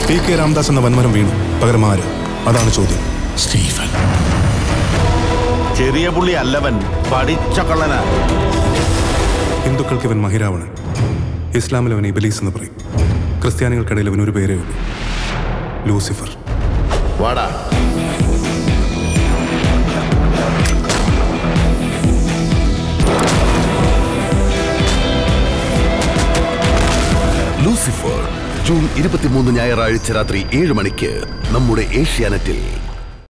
P K Ramdas എന്ന വൻമരം വീണു പകരം ആര് അതാണ് ചോദ്യം സ്റ്റീഫൻ ചെറിയ പുള്ളി അല്ലവൻ പഠിച്ച കള്ളനാ ഹിന്ദുക്കൾക്ക് ഇവൻ മഹിരാവണൻ ഇസ്ലാമിൽ അവൻ ഇബലീസ് എന്ന് പറയും ക്രിസ്ത്യാനികൾക്കിടയിൽ അവൻ ഒരു പേരേ ഉള്ളൂ ലൂസിഫർ വാടാ ലൂസിഫർ ജൂൺ ഇരുപത്തിമൂന്ന് ഞായറാഴ്ച രാത്രി ഏഴ് മണിക്ക് നമ്മുടെ ഏഷ്യാനെറ്റിൽ